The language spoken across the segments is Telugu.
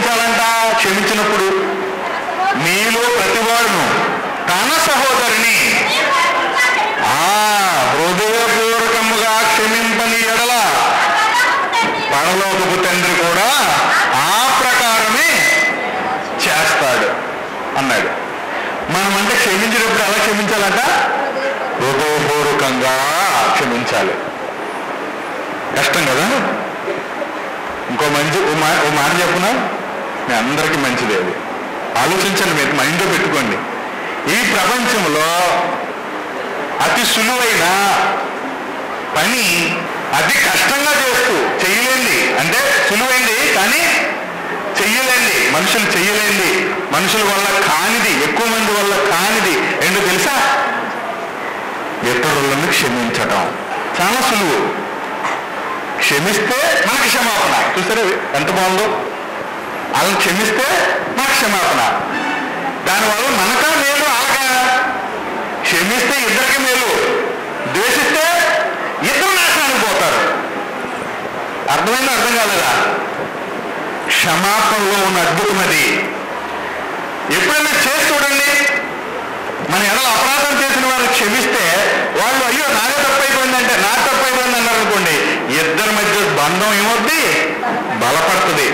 క్షమించాలంట క్షమించినప్పుడు మీలో ప్రతివాడును తన సహోదరుని ఆ హృదయపూర్వకముగా క్షమింపని ఎడల పరలోకపు తండ్రి కూడా ఆ ప్రకారమే చేస్తాడు అన్నాడు మనం అంటే క్షమించినప్పుడు ఎలా క్షమించాలంట హృదయపూర్వకంగా క్షమించాలి కష్టం కదా ఇంకో మంచి ఓ మా ఓ మాట చెప్పున మీ అందరికీ మంచిది అది ఆలోచించండి మీరు మైండ్లో పెట్టుకోండి ఈ ప్రపంచంలో అతి సులువైన పని అతి కష్టంగా చేస్తూ చెయ్యలేంది అంటే సులువైంది కానీ చెయ్యలేంది మనుషులు చెయ్యలేంది మనుషుల వల్ల కానిది ఎక్కువ మంది వల్ల కానిది ఏంటో తెలుసా ఇతరులను క్షమించడం చాలా సులువు క్షమిస్తే మనకి క్షమాపణ చూసారా ఎంత బాగుందో వాళ్ళని క్షమిస్తే మనకు క్షమాపణ దానివల్ల మనకా మేలు అలాగా క్షమిస్తే ఇద్దరికి మేలు ద్వేషిస్తే ఇద్దరు నాశనానికి పోతారు అర్థమైంది అర్థం కాలేదా క్షమాపణలో ఉన్న అద్భుతం అది ఎప్పుడైనా చేసి చూడండి మన ఎడల అపరాధం చేసిన వారు క్షమిస్తే వాళ్ళు అయ్యో నాదే తప్పైపోయిందంటే నా తప్పైపోయింది అన్నారు అనుకోండి ఇద్దరి మధ్య బంధం ఏమవుద్ది బలపడుతుంది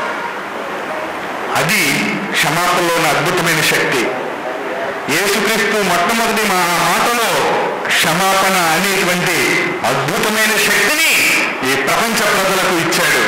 అది క్షమాపణలో ఉన్న అద్భుతమైన శక్తి యేసుక్రీస్తు మొట్టమొదటి మా మాటలో క్షమాపణ అనేటువంటి అద్భుతమైన శక్తిని ఈ ప్రపంచ ప్రజలకు ఇచ్చాడు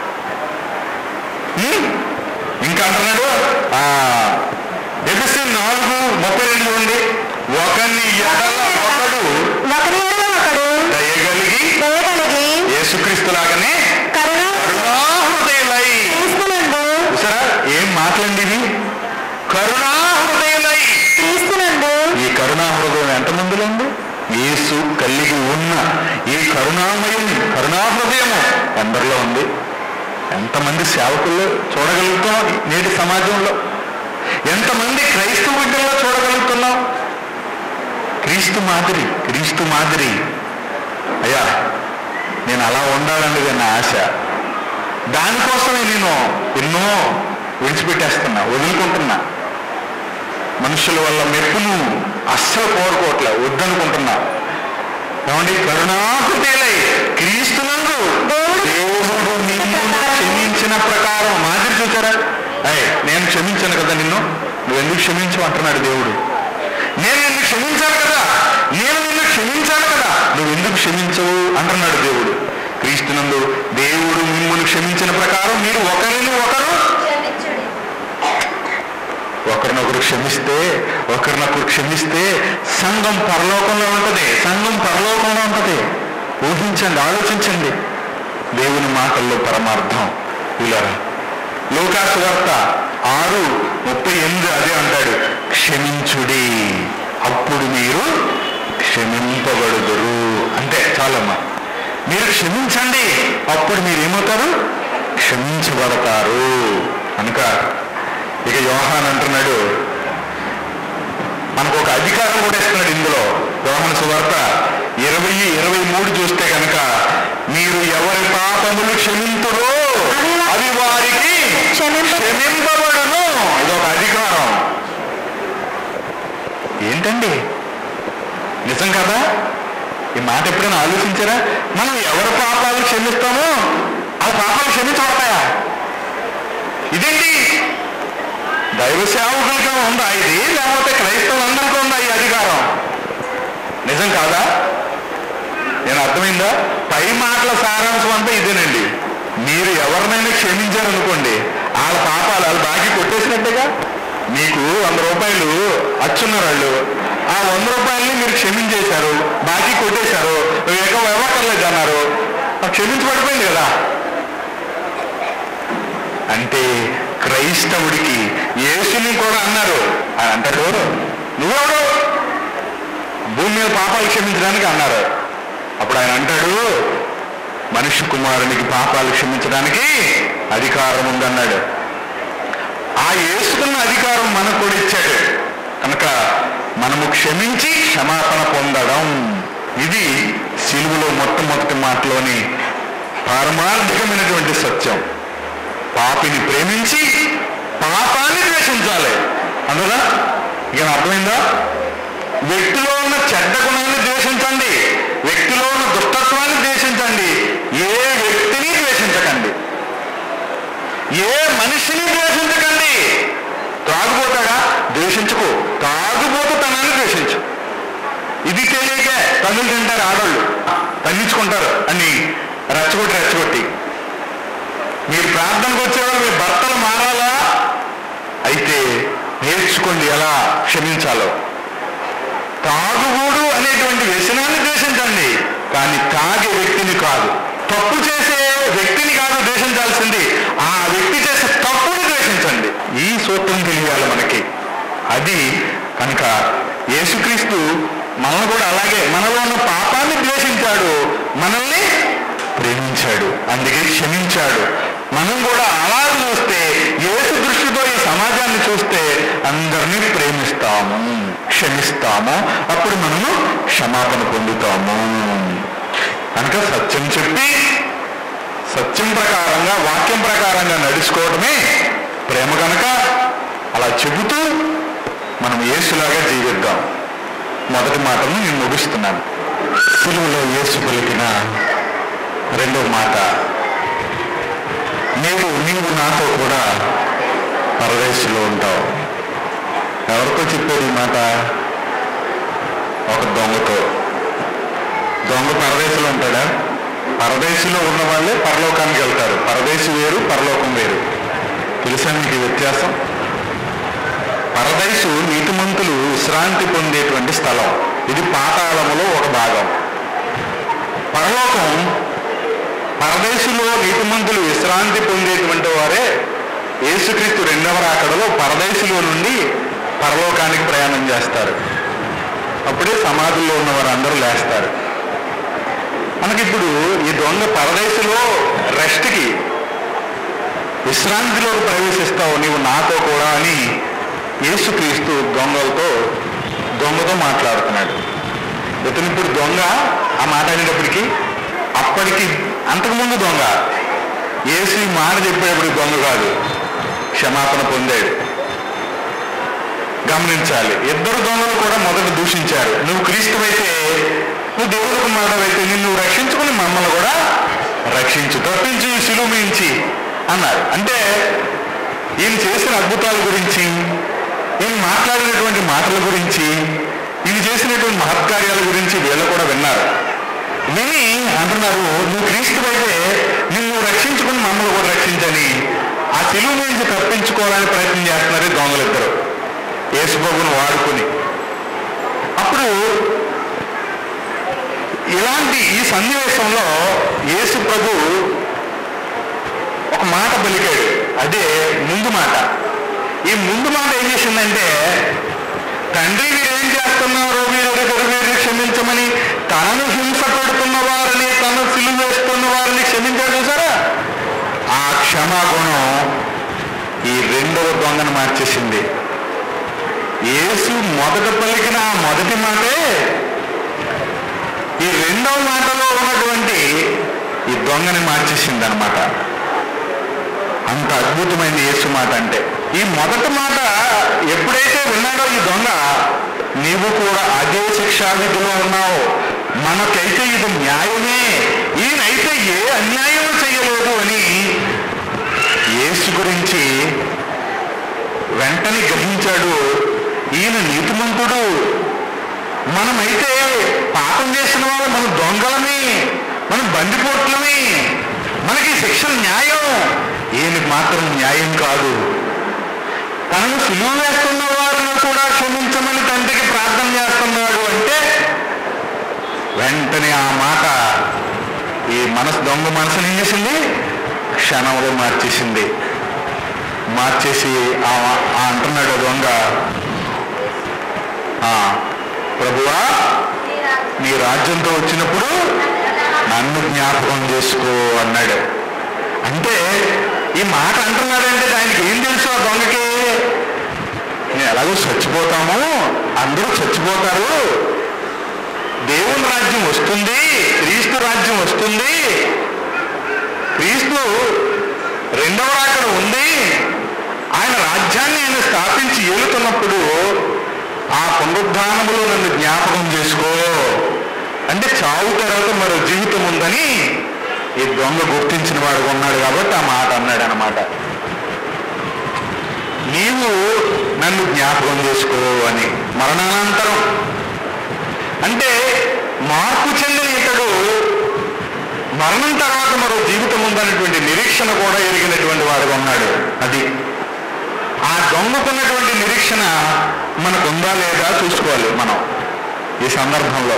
హ్మ్? ఇంకా అంటున్నాడు ఆ ఎఫ్ఎస్సి నాలుగు ముప్పై రెండు చూడండి ఒకరిని ఎడల ఒకడు ఒకరి ఎడల ఒకడు దయగలిగి దయగలిగి యేసుక్రీస్తు లాగానే కరుణ కరుణాహృదయులై క్రీస్తునందు చూసారా ఏం మాటలండి ఇవి కరుణాహృదయులై క్రీస్తునందు ఈ కరుణాహృదయం ఎంతమందిలో ఉంది యేసు కలిగి ఉన్న ఈ కరుణామయం కరుణాహృదయము ఎందరిలో ఉంది ఎంతమంది సేవకుల్లో చూడగలుగుతున్నాం నేటి సమాజంలో ఎంతమంది క్రైస్తవ బిడ్డల్లో చూడగలుగుతున్నాం క్రీస్తు మాదిరి క్రీస్తు మాదిరి అయ్యా నేను అలా ఉండాలన్నది నా ఆశ దానికోసమే నేను ఎన్నో విడిచిపెట్టేస్తున్నా వదులుకుంటున్నా మనుషుల వల్ల మెప్పును అస్సలు కోరుకోవట్లే వద్దనుకుంటున్నా ఏమండి కరుణాకృతేలై క్రీస్తునందు దేవుడు నిన్ను క్షమించిన ప్రకారం మాదిరి చూచారా అయ్యి నేను క్షమించాను కదా నిన్ను నువ్వు ఎందుకు క్షమించవు అంటున్నాడు దేవుడు నేను నిన్ను క్షమించాను కదా నేను నిన్ను క్షమించాను కదా నువ్వు ఎందుకు క్షమించవు అంటున్నాడు దేవుడు క్రీస్తునందు దేవుడు మిమ్మల్ని క్షమించిన ప్రకారం మీరు ఒకరిని ఒకరు ఒకరినొకరు క్షమిస్తే ఒకరినొకరు క్షమిస్తే సంఘం పరలోకంలో ఉంటది సంఘం పరలోకంలో ఉంటది ఊహించండి ఆలోచించండి దేవుని మాటల్లో పరమార్థం ఇలా లోకాసు వార్త ఆరు ముప్పై ఎనిమిది అదే అంటాడు క్షమించుడి అప్పుడు మీరు క్షమింపబడుదురు అంతే చాలమ్మా మీరు క్షమించండి అప్పుడు మీరు ఏమవుతారు క్షమించబడతారు కనుక ఇక యోహాన్ అంటున్నాడు మనకు ఒక అధికారం కూడా ఇస్తున్నాడు ఇందులో యోహాన్ సువార్త ఇరవై ఇరవై మూడు చూస్తే కనుక మీరు ఎవరి పాపములు క్షమింతురో అవి వారికి క్షమింప క్షమింపబడును ఇది ఒక అధికారం ఏంటండి నిజం కదా ఈ మాట ఎప్పుడైనా ఆలోచించారా మనం ఎవరి పాపాలు క్షమిస్తామో ఆ పాపాలు క్షమించబడతాయా ఇదేంటి దైవ సేవకులకి ఉందా ఇది లేకపోతే క్రైస్తవులందరికీ ఉందా ఈ అధికారం నిజం కాదా నేను అర్థమైందా పై మాటల సారాంశం అంతా ఇదేనండి మీరు ఎవరినైనా క్షమించారనుకోండి వాళ్ళ పాపాలు వాళ్ళు బాకీ కొట్టేసినట్టుగా మీకు వంద రూపాయలు అచ్చున్నారు వాళ్ళు ఆ వంద రూపాయలని మీరు క్షమించేశారు బాకీ కొట్టేశారు ఇక ఇవ్వక్కర్లేదు అన్నారు ఆ క్షమించబడిపోయింది కదా అంటే క్రైస్తవుడికి యేసుని కూడా అన్నారు అని అంటాడు నువ్వెవడు భూమి మీద పాపాలు క్షమించడానికి అన్నారు అప్పుడు ఆయన అంటాడు మనిషి కుమారునికి పాపాలు క్షమించడానికి అధికారం ఉందన్నాడు ఆ యేసుకున్న అధికారం మనకు కూడా ఇచ్చాడు కనుక మనము క్షమించి క్షమాపణ పొందడం ఇది సిలువలో మొట్టమొదటి మాటలోని పారమార్థికమైనటువంటి సత్యం పాపిని ప్రేమించి పాపాన్ని ద్వేషించాలి అందునా ఇక అర్థమైందా వ్యక్తిలో ఉన్న చెడ్డ గుణాన్ని ద్వేషించండి వ్యక్తిలో ఉన్న దుష్టత్వాన్ని ద్వేషించండి ఏ వ్యక్తిని ద్వేషించకండి ఏ మనిషిని ద్వేషించకండి తాగుబోతాడా ద్వేషించుకో తాగుబోతుతనాన్ని ద్వేషించు ఇది తెలియక తన్నులు తింటారు ఆడవాళ్ళు తన్నించుకుంటారు అని రెచ్చగొట్టి రెచ్చగొట్టి మీరు ప్రార్థనకు వచ్చేవాళ్ళు మీ భర్తలు మారాలా అయితే నేర్చుకోండి ఎలా క్షమించాలో తాగుబోడు అనేటువంటి వ్యసనాన్ని ద్వేషించండి కానీ తాగే వ్యక్తిని కాదు తప్పు చేసే వ్యక్తిని కాదు ద్వేషించాల్సింది ఆ వ్యక్తి చేసే తప్పుని ద్వేషించండి ఈ సూత్రం తెలియాలి మనకి అది కనుక యేసుక్రీస్తు మనల్ని కూడా అలాగే మనలో ఉన్న పాపాన్ని ద్వేషించాడు మనల్ని ప్రేమించాడు అందుకే క్షమించాడు మనం కూడా అలా చూస్తే యేసు దృష్టితో ఈ సమాజాన్ని చూస్తే అందరినీ ప్రేమిస్తాము క్షమిస్తాము అప్పుడు మనము క్షమాపణ పొందుతాము కనుక సత్యం చెప్పి సత్యం ప్రకారంగా వాక్యం ప్రకారంగా నడుచుకోవడమే ప్రేమ కనుక అలా చెబుతూ మనం యేసులాగా జీవిద్దాం మొదటి మాటను నేను ముగిస్తున్నాను సిలువలో యేసు పలికిన రెండో మాట నీవు నీవు నాతో కూడా పరదేశంలో ఉంటావు ఎవరితో చెప్పేది ఈ మాట ఒక దొంగతో దొంగ పరదేశంలో ఉంటాడా పరదేశంలో ఉన్న వాళ్ళే పరలోకానికి వెళ్తారు పరదేశి వేరు పరలోకం వేరు తెలుసా మీకు ఈ వ్యత్యాసం పరదేశు నీతిమంతులు విశ్రాంతి పొందేటువంటి స్థలం ఇది పాతాళములో ఒక భాగం పరలోకం పరదేశులో నీతిమంతులు విశ్రాంతి పొందేటువంటి వారే యేసుక్రీస్తు రెండవ రాకడలో పరదేశులో నుండి పరలోకానికి ప్రయాణం చేస్తారు అప్పుడే సమాధుల్లో ఉన్న వారందరూ లేస్తారు మనకిప్పుడు ఈ దొంగ పరదేశంలో రెస్ట్కి విశ్రాంతిలోకి ప్రవేశిస్తావు నీవు నాతో కూడా అని యేసుక్రీస్తు దొంగలతో దొంగతో మాట్లాడుతున్నాడు ఇతను ఇప్పుడు దొంగ ఆ మాట అనేటప్పటికీ అప్పటికి అంతకుముందు దొంగ యేసు ఈ మాట చెప్పేటప్పుడు దొంగ కాదు క్షమాపణ పొందాడు గమనించాలి ఇద్దరు దొంగలు కూడా మొదట దూషించారు నువ్వు క్రీస్తువైతే నువ్వు దేవుడు కుమారుడైతే నిన్ను రక్షించుకుని మమ్మల్ని కూడా రక్షించు తప్పించు ఈ శిలువ మించి అన్నారు అంటే ఈయన చేసిన అద్భుతాల గురించి ఈయన మాట్లాడినటువంటి మాటల గురించి ఈయన చేసినటువంటి మహత్కార్యాల గురించి వీళ్ళు కూడా విన్నారు విని అంటున్నారు నువ్వు క్రీస్తువైతే నిన్ను రక్షించుకుని మమ్మల్ని కూడా రక్షించని ఆ తెలుగు నుంచి తప్పించుకోవాలని ప్రయత్నం చేస్తున్నారు ఈ దొంగలిద్దరు యేసుబాబును వాడుకొని అప్పుడు ఇలాంటి ఈ సన్నివేశంలో యేసు ప్రభు ఒక మాట పలికాడు అదే ముందు మాట ఈ ముందు మాట ఏం చేసిందంటే తండ్రి వీరేం చేస్తున్నారో మీరు వీరిని క్షమించమని తనను హింస పెడుతున్న వారిని తను సిలువ వేస్తున్న వారిని క్షమించాడు చూసారా ఆ క్షమాగుణం ఈ రెండవ దొంగను మార్చేసింది యేసు మొదట పలికిన ఆ మొదటి మాటే ఈ రెండవ మాటలో ఉన్నటువంటి ఈ దొంగని మార్చేసింది అనమాట అంత అద్భుతమైంది యేసు మాట అంటే ఈ మొదటి మాట ఎప్పుడైతే విన్నాడో ఈ దొంగ నీవు కూడా అదే శిక్షావిధిలో ఉన్నావు మనకైతే ఇది న్యాయమే ఈయనైతే ఏ అన్యాయం చేయలేదు అని యేసు గురించి వెంటనే గ్రహించాడు ఈయన నీతిమంతుడు మనమైతే పాపం చేసిన వాళ్ళు మన దొంగలమే మనం బందిపోట్లమే మనకి శిక్ష న్యాయం ఈయనకి మాత్రం న్యాయం కాదు తనను సులువు వేస్తున్న వారిని కూడా క్షమించమని తండ్రికి ప్రార్థన చేస్తున్నాడు అంటే వెంటనే ఆ మాట ఈ మనసు దొంగ మనసుని ఏం చేసింది క్షణంలో మార్చేసింది మార్చేసి ఆ ఆ అంటున్నాడు ఆ దొంగ "ఆ, ప్రభువా నీ రాజ్యంతో వచ్చినప్పుడు నన్ను జ్ఞాపకం చేసుకో అన్నాడు అంటే ఈ మాట అంటున్నాడంటే దానికి ఏం తెలుసు ఆ దొంగకి నేను ఎలాగో చచ్చిపోతాము అందరూ చచ్చిపోతారు దేవుని రాజ్యం వస్తుంది క్రీస్తు రాజ్యం వస్తుంది క్రీస్తు రెండవ రాకడ ఉంది ఆయన రాజ్యాన్ని ఆయన స్థాపించి ఏలుతున్నప్పుడు ఆ పునరుద్ధానములో నన్ను జ్ఞాపకం చేసుకో అంటే చావు తర్వాత మరో జీవితం ఉందని ఈ దొంగ గుర్తించిన వాడు ఉన్నాడు కాబట్టి ఆ మాట అన్నాడు అనమాట నీవు నన్ను జ్ఞాపకం చేసుకో అని మరణానంతరం అంటే మార్పు చెందిన ఇతడు మరణం తర్వాత మరో జీవితం ఉందనేటువంటి నిరీక్షణ కూడా ఎరిగినటువంటి వాడుగా ఉన్నాడు అది ఆ దొంగకున్నటువంటి నిరీక్షణ మనకు ఉందా లేదా చూసుకోవాలి మనం ఈ సందర్భంలో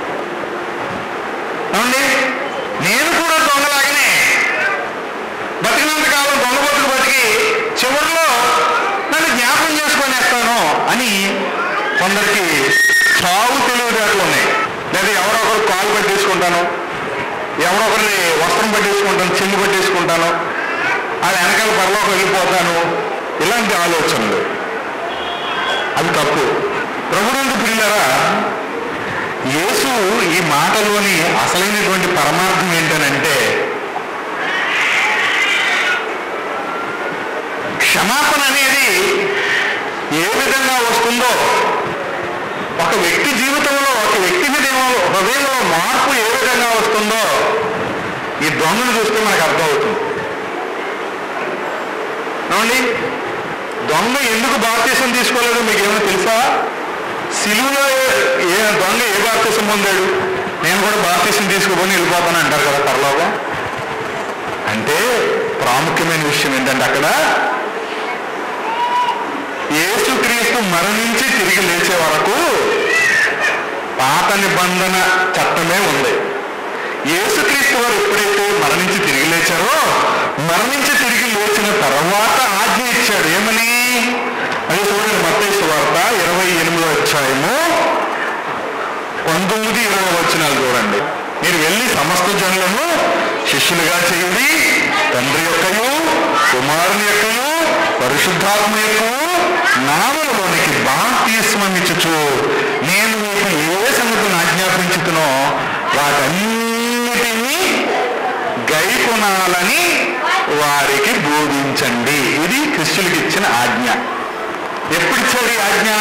ఏమండి నేను కూడా దొంగలాగానే బతికినంత కాలం దొంగ బతుకు బతికి చివరిలో నన్ను జ్ఞాపకం చేసుకొనేస్తాను అని కొందరికి చావు తెలివితేటలు ఉన్నాయి లేదా ఎవరో ఒకరు కాలు పట్టేసుకుంటాను ఎవరో ఒకరిని వస్త్రం పట్టేసుకుంటాను చెంగు పట్టేసుకుంటాను ఆ వెనకాల పరలోకి వెళ్ళిపోతాను ఇలాంటి ఆలోచనలు అది తప్పు ప్రభుత్వ పిల్లరా యేసు ఈ మాటలోని అసలైనటువంటి పరమార్థం ఏంటనంటే క్షమాపణ అనేది ఏ విధంగా వస్తుందో ఒక వ్యక్తి జీవితంలో ఒక వ్యక్తి హృదయంలో హృదయంలో మార్పు ఏ విధంగా వస్తుందో ఈ దొంగను చూస్తే మనకు అర్థమవుతుంది ఏమండి దొంగ ఎందుకు బాప్తీసం తీసుకోలేదో మీకు ఏమైనా తెలుసా సిలువలో ఏ దొంగ ఏ బాప్తీసం పొందాడు నేను కూడా బాప్తీసం తీసుకోబోని వెళ్ళిపోతాను అంటారు కదా పరలోకం అంటే ప్రాముఖ్యమైన విషయం ఏంటంటే అక్కడ యేసుక్రీస్తు మరణించి తిరిగి లేచే వరకు పాత నిబంధన చట్టమే ఉంది యేసుక్రీస్తు వారు ఎప్పుడైతే మరణించి తిరిగి లేచారో మరణించి తిరిగి లేచిన తర్వాత ఆజ్ఞ ఇచ్చాడు ఏమని అది చూడండి మత్తయి వార్త ఇరవై ఎనిమిదో అధ్యాయము పంతొమ్మిది ఇరవై వచ్చినాలు చూడండి మీరు వెళ్ళి సమస్త జనులను శిష్యులుగా చేయండి తండ్రి యొక్కయు కుమారుని యొక్కయు పరిశుద్ధాత్మ యొక్కయు నామలలోనికి బాప్తిస్మం ఇచ్చుచు నేను మీకు ఏ సంగతిని ఆజ్ఞాపించుతునో వాటన్నిటినీ గైకొనాలని వారికి బోధించండి ఇది క్రిస్టులకి ఇచ్చిన ఆజ్ఞ ఎప్పుడు ఇచ్చాడు ఈ ఆజ్ఞ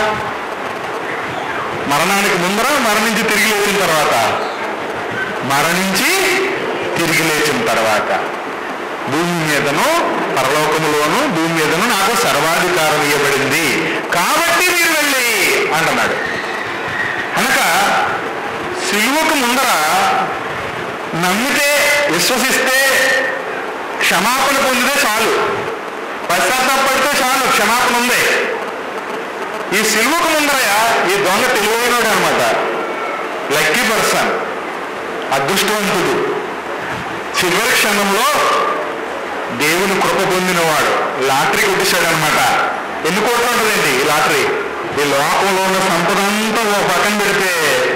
మరణానికి ముందర మరణించి తిరిగి లేచిన తర్వాత మరణించి తిరిగి లేచిన తర్వాత భూమి మీదను పరలోకములోను భూమి మీదను నాకు సర్వాధికారం ఇవ్వబడింది కాబట్టి మీరు వెళ్ళి అంటున్నాడు కనుక సిలువకు ముందర నమ్మితే విశ్వసిస్తే క్షమాపణ పొందితే చాలు పశ్చాత్తాపడితే చాలు క్షమాపణ ఉంది ఈ సిలువకు ముందరయ ఈ దొంగ తెలివైనడు అనమాట లక్కీ పర్సన్ అదృష్టవంతుడు చివరి క్షణంలో దేవుని కృప పొందినవాడు లాటరీ కొట్టేశాడు అనమాట ఎన్ని కోట్లు ఉంటుందండి ఈ లాటరీ ఈ లోకంలో ఉన్న సంపద అంతా ఓ పక్కన పెడితే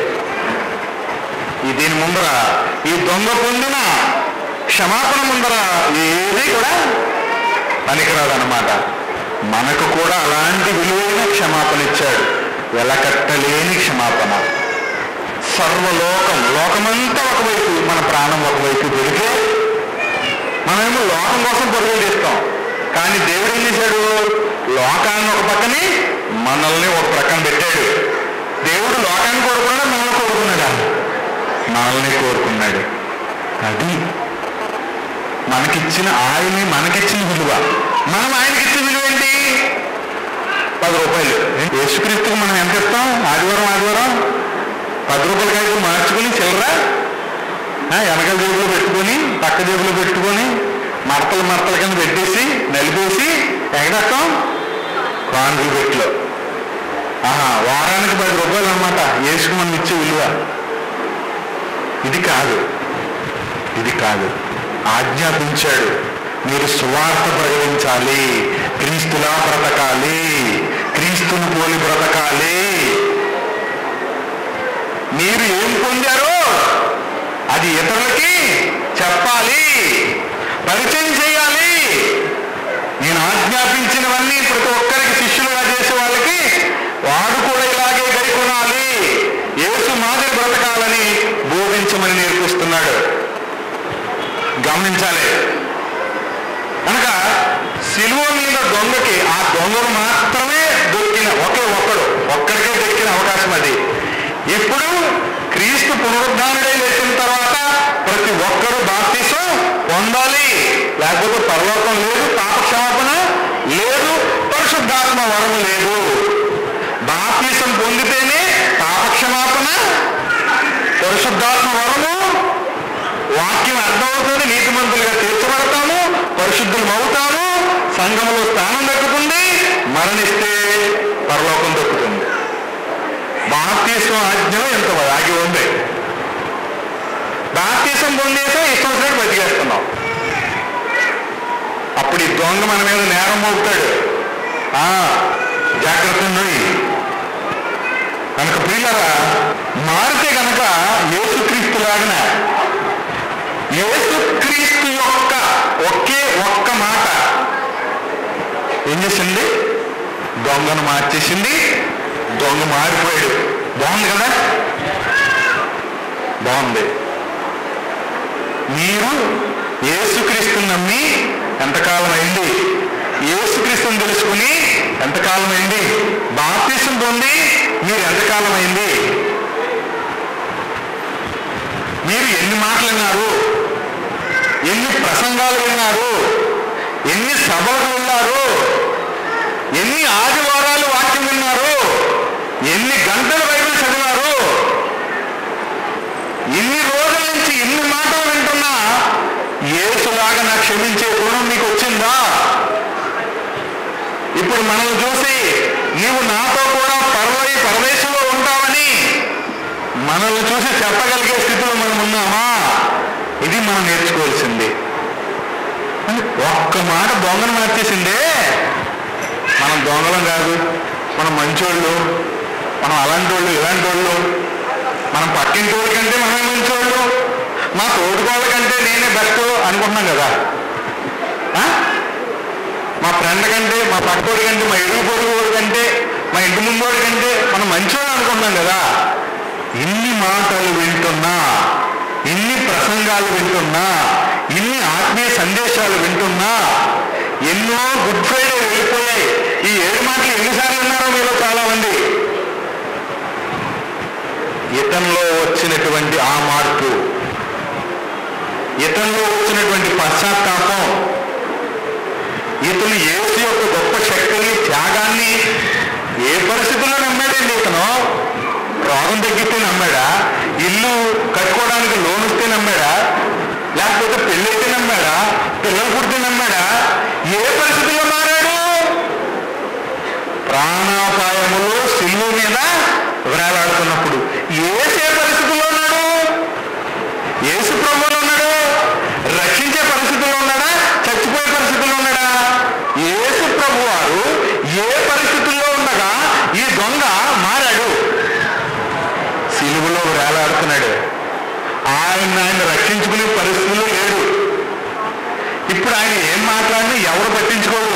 ఈ దీని ముందర ఈ దొంగ పొందిన క్షమాపణ ముందర ఏది కూడా పనికిరాదు అనమాట మనకు కూడా అలాంటి విలువైన క్షమాపణ ఇచ్చాడు వెలకట్టలేని క్షమాపణ సర్వలోకం లోకమంతా ఒకవైపు మన ప్రాణం ఒకవైపు పెడితే మనమేమో లోకం కోసం పరుగులు తీస్తాం కానీ దేవుడు ఏం చేశాడు లోకాన్ని ఒక పక్కని మనల్ని ఒక ప్రక్కన పెట్టాడు దేవుడు లోకాన్ని కోరుకున్నాడా మనల్ని కోరుకున్నాడా మనల్ని కోరుకున్నాడు అది మనకిచ్చిన ఆయన్ని మనకిచ్చిన విలువ మనం ఆయనకి ఇచ్చిన విలువ ఏంటి పది రూపాయలు యేసుక్రీస్తుకు మనం ఎంత ఇస్తాం ఆదివారం ఆదివారం పది రూపాయలకి అయితే మార్చుకుని చిల్లర ఆ, వెనకాల జేబులో పెట్టుకొని పక్క జేబులో పెట్టుకొని మడతలు మడతల కింద పెట్టేసి నలిపేసి ఎగడేస్తాం కానుకలు పెట్టులో ఆహా వారానికి పది రూపాయలు అనమాట యేసుకు మనం ఇచ్చే విలువ ఇది కాదు ఇది కాదు ఆజ్ఞాపించాడు మీరు సువార్త ప్రకటించాలి క్రీస్తులా బ్రతకాలి క్రీస్తుని పోలి బ్రతకాలి మీరు ఏం పొందారో అది ఇతరులకి చెప్పాలి పరిచయం చేయాలి నేను ఆజ్ఞాపించినవన్నీ ప్రతి ఒక్కరికి శిష్యులుగా చేసే వాళ్ళకి వాడు కూడా ఇలాగే గైకొనాలి యేసు మాదిరి బ్రతకాలని బోధించమని నేర్పిస్తున్నాడు గమనించాలి శిలువ మీద దొంగకి ఆ దొంగను మాత్రమే దొరికిన ఒకే ఒక్కడు ఒక్కడికే దొరికిన అవకాశం అది ఇప్పుడు క్రీస్తు పునరుద్ధానుడై లేచిన తర్వాత ప్రతి ఒక్కరూ బాప్తీసం పొందాలి లేకపోతే పరలోకం లేదు పాపక్షమాపణ లేదు పరిశుద్ధాత్మ వరం లేదు బాప్తీసం పొందితేనే పాపక్షమాపణ పరిశుద్ధాత్మ వరము వాక్యం అర్థమవుతుంది నీతిమంతులుగా తీర్చబడతాము పరిశుద్ధులు అవుతాము సంఘంలో స్థానం దక్కుతుంది మరణిస్తే పరలోకం దక్కుతుంది బాప్తీసం ఆజ్ఞలో ఎంత ఆగి ఉంది బాప్తీసం పొందేసే ఇష్టం వచ్చినట్టు బతికేస్తున్నాం అప్పుడు ఈ దొంగ మన మీద నేరం మోపుతాడు ఆ, జాగ్రత్త నుండి కనుక ప్రియులరా మారితే కనుక యేసుక్రీస్తు లాగిన యేసుక్రీస్తు యొక్క ఒకే ఒక్క మాట ఏం చేసింది దొంగను మార్చేసింది దొంగ మారిపోయాడు బాగుంది కదా బాగుంది మీరు యేసుక్రీస్తుని నమ్మి ఎంతకాలం అయింది యేసుక్రీస్తుని తెలుసుకుని ఎంతకాలం అయింది బాప్తీసం పొంది మీరు ఎంతకాలం అయింది మీరు ఎన్ని మాటలు విన్నారు ఎన్ని ప్రసంగాలు విన్నారు ఎన్ని సభలకు విన్నారు ఎన్ని ఆదివారాలు వాక్యం విన్నారు ఎన్ని గంటలు బైబిల్ చదివారు ఇన్ని రోజుల నుంచి ఇన్ని మాటలు వింటున్నా ఏసులాగా నాకు క్షమించే గుణం మీకు వచ్చిందా ఇప్పుడు మనల్ని చూసి నీవు నాతో కూడా పరవై పరదేశంలో ఉంటావని మనల్ని చూసి చెప్పగలిగే స్థితిలో మనం ఉన్నామా ఇది మనం నేర్చుకోవాల్సింది ఒక్క మాట దొంగను మార్చేసిందే మనం దొంగలం కాదు మనం మంచోళ్ళు మనం అలాంటి వాళ్ళు ఇలాంటి వాళ్ళు మనం పక్కింటి వాళ్ళ కంటే మనమే మంచోళ్ళు మా తోడుకోళ్ళ కంటే నేనే బెస్ట్ అనుకుంటున్నాం కదా ఆ? మా ఫ్రెండ్ కంటే మా పక్కోడి కంటే మా ఇరుగు పొరుగు వాడి కంటే మా ఇంటి ముందోడి కంటే మనం మంచోళ్ళు అనుకుంటున్నాం కదా ఇన్ని మాటలు వింటున్నా ఇన్ని ప్రసంగాలు వింటున్నా ఇన్ని ఆత్మీయ సందేశాలు వింటున్నా ఎన్నో గుడ్ ఫ్రైడే వెళ్ళిపోయాయి ఈ ఏడు మాటలు ఎన్నిసార్లు విన్నారో మీలో చాలా మంది ఇతనిలో వచ్చినటువంటి ఆ మార్పు ఇతనిలో వచ్చినటువంటి పశ్చాత్తాపం ఇతను యేసు యొక్క గొప్ప శక్తిని త్యాగాన్ని ఏ పరిస్థితుల్లో నమ్మాడండి ఇతను రోగం తగ్గితే నమ్మాడా ఇల్లు కట్టుకోవడానికి లోన్ ఇస్తే నమ్మాడా లేకపోతే పెళ్ళైతే నమ్మాడా పిల్లలు పుడితే నమ్మాడా ఏ పరిస్థితుల్లో మారాడు ప్రాణాపాయములో సిల్లు మీద వేలాడుతున్నప్పుడు ఏసే పరిస్థితుల్లో ఉన్నాడు ఏసు ప్రభువులో ఉన్నాడు రక్షించే పరిస్థితుల్లో ఉన్నాడా చచ్చిపోయే పరిస్థితుల్లో ఉన్నాడా ఏసు ప్రభు వారు ఏ పరిస్థితుల్లో ఉండగా ఈ దొంగ మారాడు సిలువలో వేలాడుతున్నాడు ఆయన ఆయన రక్షించుకునే పరిస్థితుల్లో లేడు ఇప్పుడు ఆయన ఏం మాట్లాడినా ఎవరు పట్టించుకోరు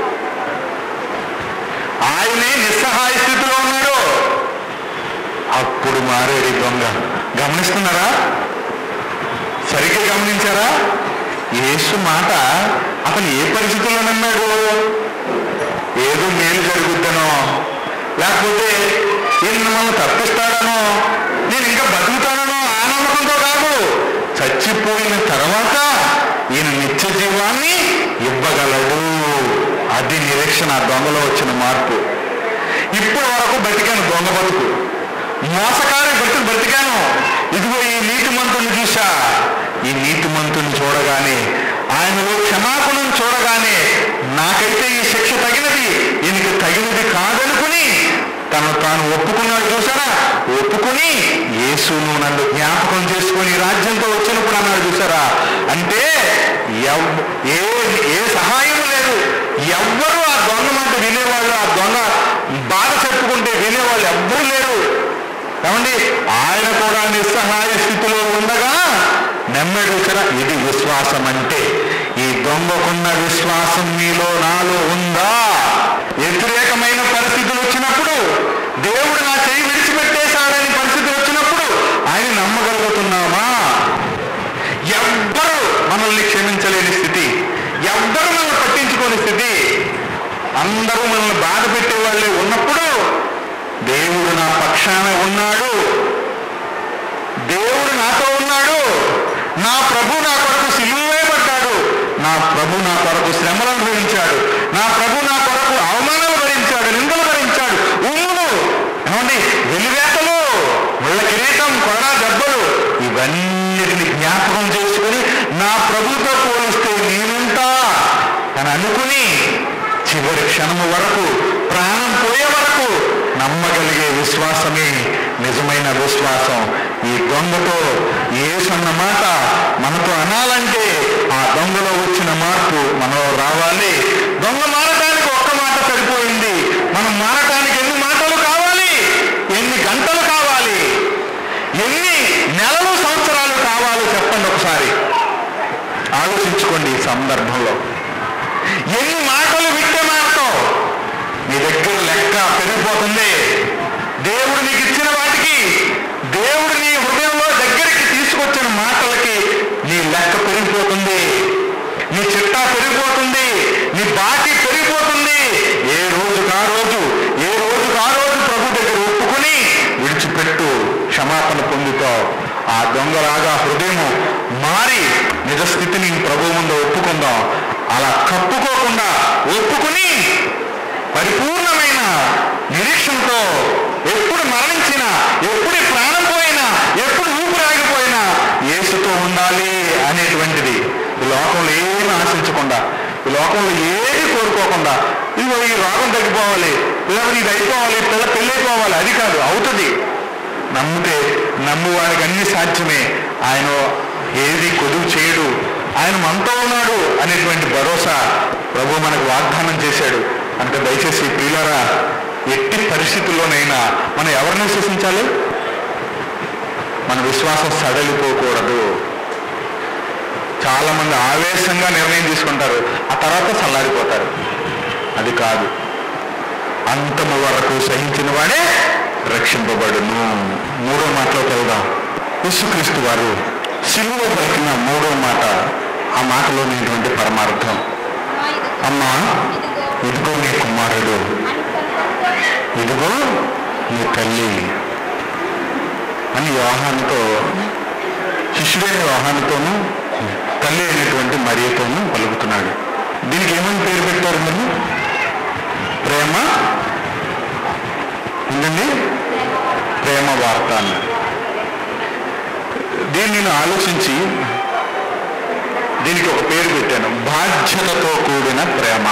ఆయనే నిస్సహాయ స్థితిలో ఉన్నాడు అప్పుడు మారాడు ఈ దొంగ గమనిస్తున్నారా సరిగ్గా గమనించారా యేసు మాట అతను ఏ పరిస్థితుల్లో నమ్మాడు ఏదో మేలు జరుగుద్దనో లేకపోతే ఈయన మనల్ని తప్పిస్తాడనో నేను ఇంకా బతుకుతానో ఆ నమ్మకంతో కాదు చచ్చిపోయిన తర్వాత ఈయన నిత్య జీవాన్ని ఇవ్వగలడు అది నిరీక్షణ ఆ దొంగలో వచ్చిన మార్పు ఇప్పటి వరకు బతికాను దొంగ బతుకు మోసకారి బతుకు బతికాను ఇదిగో ఈ నీతిమంతుని చూశా ఈ నీతిమంతుని చూడగానే ఆయనలో క్షమాపణను చూడగానే నాకైతే ఈ శిక్ష తగినది ఈయనకి తగినది కాదనుకుని తను తాను ఒప్పుకున్నాడు చూసారా ఒప్పుకుని యేసును నన్ను జ్ఞాపకం చేసుకొని రాజ్యంతో వచ్చినప్పుడు అన్నాడు చూసారా అంటే ఎవ్- ఏ ఏ సహాయం లేదు ఎవ్వరు ఆ దొంగ మాట వినేవాళ్ళు ఆ దొంగ బాధ చెప్పుకుంటే వినేవాళ్ళు ఎవ్వరు లేరు ఏమండి ఆయన కూడా నిస్సహాయ స్థితిలో ఉండగా నమ్మాడు చూసారా ఇది విశ్వాసం అంటే ఈ దొంగకున్న విశ్వాసం మీలో నాలో ఉందా వ్యతిరేకమైన పరిస్థితులు వచ్చినప్పుడు దేవుడు నా చేయి విడిచిపెట్టేశాడని పరిస్థితులు వచ్చినప్పుడు ఆయన నమ్మగలుగుతున్నామా ఎవ్వరు మనల్ని క్షమించలేని స్థితి ఎవ్వరు మనల్ని పట్టించుకోని స్థితి అందరూ మనల్ని బాధ పెట్టే వాళ్ళే ఉన్నప్పుడు దేవుడు నా పక్షాన ఉన్నాడు దేవుడు నాతో ఉన్నాడు నా ప్రభు నా కొరకు సిలువే పడ్డాడు నా ప్రభు నా కొరకు శ్రమలను భరించాడు నా ప్రభు నా కొరకు అవమానాలు భరించాడు నిందలు భరించాడు ఉమ్ములు ఏమండి వెలివేతలు ముళ్ళ కిరీటం కొర దెబ్బలు ఇవన్నిటిని జ్ఞాపకం చేసుకుని నా ప్రభుతో పోలిస్తే నేనుంటా అని అనుకుని చివరి క్షణము వరకు ప్రాణం పోయే వరకు నమ్మగలిగే విశ్వాసమే నిజమైన విశ్వాసం ఈ దొంగతో ఏసన్న మాట మనతో అనాలంటే ఆ దొంగలో వచ్చిన మార్పు మనలో రావాలి దొంగ మారటానికి ఒక్క మాట సరిపోయింది మనం మారటానికి ఎన్ని మాటలు కావాలి ఎన్ని గంటలు కావాలి ఎన్ని నెలలు సంవత్సరాలు కావాలో చెప్పండి ఒకసారి ఆలోచించుకోండి ఈ సందర్భంలో ఎన్ని మాటలు వింటే మాటతో నీ దగ్గర లెక్క పెరిగిపోతుంది దేవుడు నీకు ఇచ్చిన వాటికి దేవుడు నీ హృదయంలో దగ్గరికి తీసుకొచ్చిన మాటలకి నీ లెక్క పెరిగిపోతుంది నీ చిట్టా పెరిగిపోతుంది నీ బాకీ పెరిగిపోతుంది ఏ రోజుకు ఆ రోజు ఏ రోజుకు ఆ రోజు ప్రభు దగ్గర ఒప్పుకొని విడిచిపెట్టు క్షమాపణ పొందుతావు ఆ దొంగలాగా హృదయం మారి నిజ స్థితిని ప్రభు ముందు ఒప్పుకుందాం అలా కప్పుకోకుండా ఒప్పుకుని పరిపూర్ణమైన నిరీక్షణతో ఎప్పుడు మరణించినా ఎప్పుడు ఈ ప్రాణం పోయినా ఎప్పుడు ఊపిరాగిపోయినా యేసుతో ఉండాలి అనేటువంటిది ఈ లోకంలో ఏమి ఆశించకుండా ఈ లోకంలో ఏది కోరుకోకుండా ఇదిగో ఈ రోగం తగ్గిపోవాలి లేకపోతే ఇది అయిపోవాలి పిల్ల పెళ్ళైపోవాలి అది కాదు అవుతుంది నమ్మితే నమ్మువాడికి అన్ని సాధ్యమే ఆయన ఏది కొదువు చేయడు ఆయన మనతో ఉన్నాడు అనేటువంటి భరోసా ప్రభు మనకు వాగ్దానం చేశాడు అంటే దయచేసి ప్రియులారా ఎట్టి పరిస్థితుల్లోనైనా మనం ఎవరిని విశ్వసించాలి మన విశ్వాసం సడలిపోకూడదు చాలా మంది ఆవేశంగా నిర్ణయం తీసుకుంటారు ఆ తర్వాత చల్లారిపోతారు అది కాదు అంతము వరకు సహించిన వాడే రక్షింపబడును మూడో మాటలోకి వెళ్దాం యేసుక్రీస్తు వారు సిలువ పలికిన మూడో మాట ఆ మాటలో ఉన్నటువంటి పరమార్థం అమ్మా ఇదిగో నీ కుమారుడు ఇదిగో నీ తల్లి అని యోహానుతో శిష్యుడైన యోహానుతోనూ తల్లి అయినటువంటి మరియతోనూ పలుకుతున్నాడు దీనికి ఏమని పేరు పెట్టారు మీరు ప్రేమ ఉందండి ప్రేమ వార్త అన్నారు దీన్ని నేను ఆలోచించి దీనికి ఒక పేరు పెట్టాను బాధ్యతతో కూడిన ప్రేమ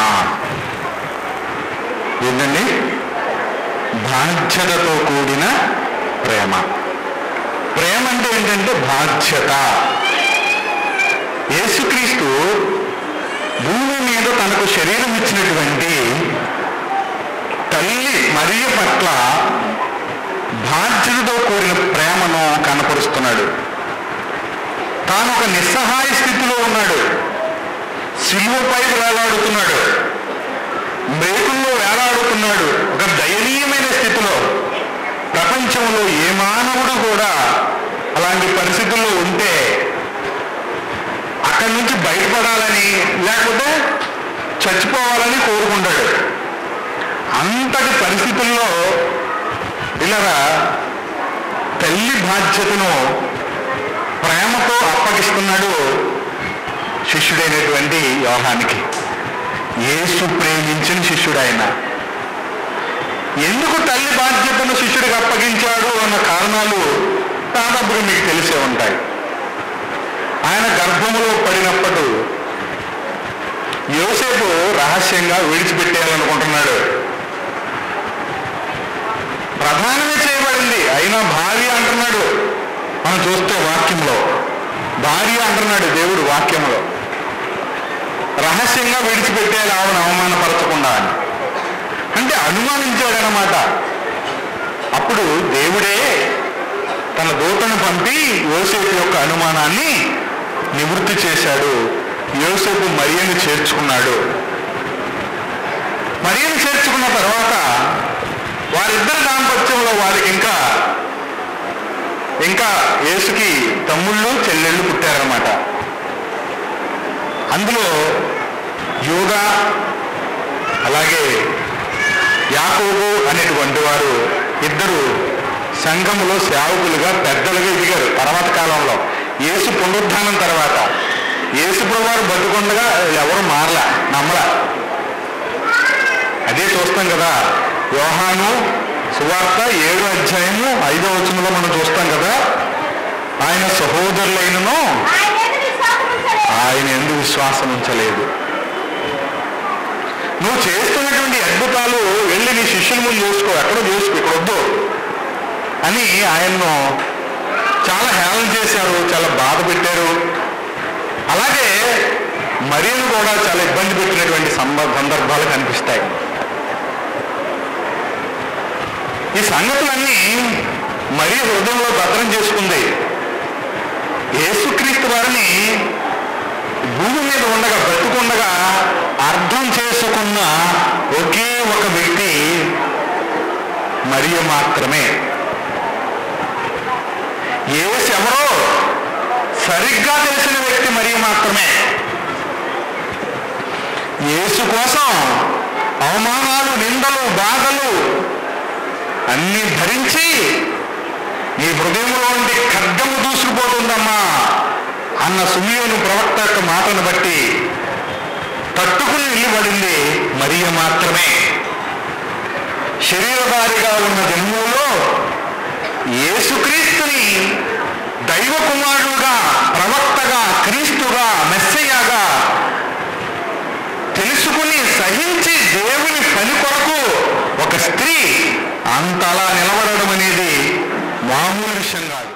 ఏంటండి బాధ్యతతో కూడిన ప్రేమ ప్రేమ అంటే ఏంటంటే బాధ్యత యేసుక్రీస్తు భూమి మీద తనకు శరీరం ఇచ్చినటువంటి తల్లి మరియ పట్ల బాధ్యతతో కూడిన ప్రేమను కనపరుస్తున్నాడు తాను ఒక నిస్సహాయ స్థితిలో ఉన్నాడు సిలువపై వేలాడుతున్నాడు మేకుల్లో వేలాడుతున్నాడు ఒక దయనీయమైన స్థితిలో ప్రపంచంలో ఏ మానవుడు కూడా అలాంటి పరిస్థితుల్లో ఉంటే అక్కడి నుంచి బయటపడాలని లేకపోతే చచ్చిపోవాలని కోరుకుంటాడు అంతటి పరిస్థితుల్లో ఇలాగా తల్లి బాధ్యతను ప్రేమతో అప్పగిస్తున్నాడు శిష్యుడైనటువంటి యోహానికి యేసు ప్రేమించిన శిష్యుడు ఆయన ఎందుకు తల్లి బాధ్యతను శిష్యుడికి అప్పగించాడు అన్న కారణాలు దాదాపుగా మీకు తెలిసే ఉంటాయి ఆయన గర్భములో పడినప్పుడు యోసేపు రహస్యంగా విడిచిపెట్టేయాలనుకుంటున్నాడు ప్రధానమే చేయబడింది అయినా భార్య అంటున్నాడు మనం చూస్తే వాక్యంలో భార్య అంటున్నాడు దేవుడు వాక్యంలో రహస్యంగా విడిచిపెట్టేయాలి ఆమెను అవమానపరచకుండా అని అంటే అనుమానించాడనమాట అప్పుడు దేవుడే తన దూతను పంపి యోసేపు యొక్క అనుమానాన్ని నివృత్తి చేశాడు యోసేపు మరియను చేర్చుకున్నాడు మరియను చేర్చుకున్న తర్వాత వారిద్దరి దాంపత్యంలో వారికి ఇంకా ఇంకా యేసుకి తమ్ముళ్ళు చెల్లెళ్ళు పుట్టారనమాట అందులో యోగా అలాగే యాకోబు అనేటువంటి వారు ఇద్దరు సంఘములో సేవకులుగా పెద్దలుగా ఎదిగారు తర్వాత కాలంలో యేసు పునరుద్ధానం తర్వాత యేసు ప్రభువారు బతుకుండగా ఎవరు మారలా నమ్మలా అదే చూస్తాం కదా యోహాను సువార్త ఏడో అధ్యాయము ఐదో వచనంలో మనం చూస్తాం కదా ఆయన సహోదరులైనను ఆయన ఎందుకు విశ్వాసం ఉంచలేదు నువ్వు చేస్తున్నటువంటి అద్భుతాలు వెళ్ళి నీ శిష్యుల ముందు చూసుకో ఎక్కడో చూసుకో ఇక్కడ వద్దు అని ఆయన్ను చాలా హేళన చేశారు చాలా బాధ పెట్టారు అలాగే మరియను కూడా చాలా ఇబ్బంది పెట్టినటువంటి సంబ- సందర్భాలు కనిపిస్తాయి ఈ సంగతులన్నీ మరీ హృదయంలో భద్రం చేసుకుంది యేసుక్రీస్తు వారిని భూమి మీద ఉండగా బ్రతుకుండగా అర్థం చేసుకున్న ఒకే ఒక వ్యక్తి మరియ మాత్రమే యేసు ఎవరో సరిగ్గా తెలిసిన వ్యక్తి మరియ మాత్రమే యేసు కోసం అవమానాలు నిందలు బాధలు అన్ని ధరించి నీ హృదయంలో ఉండి ఖడ్గము దూసుకుపోతుందమ్మా అన్న సుమియోను ప్రవక్త యొక్క మాటను బట్టి తట్టుకుని నిలబడింది మరియ మాత్రమే శరీరధారిగా ఉన్న జన్ములో యేసుక్రీస్తుని దైవ కుమారుడుగా ప్రవక్తగా క్రీస్తుగా మెస్సయ్యగా తెలుసుకుని సహించి దేవుని పని కొరకు ఒక స్త్రీ అంతలా నిలబడడం అనేది మామూలు విషయం కాదు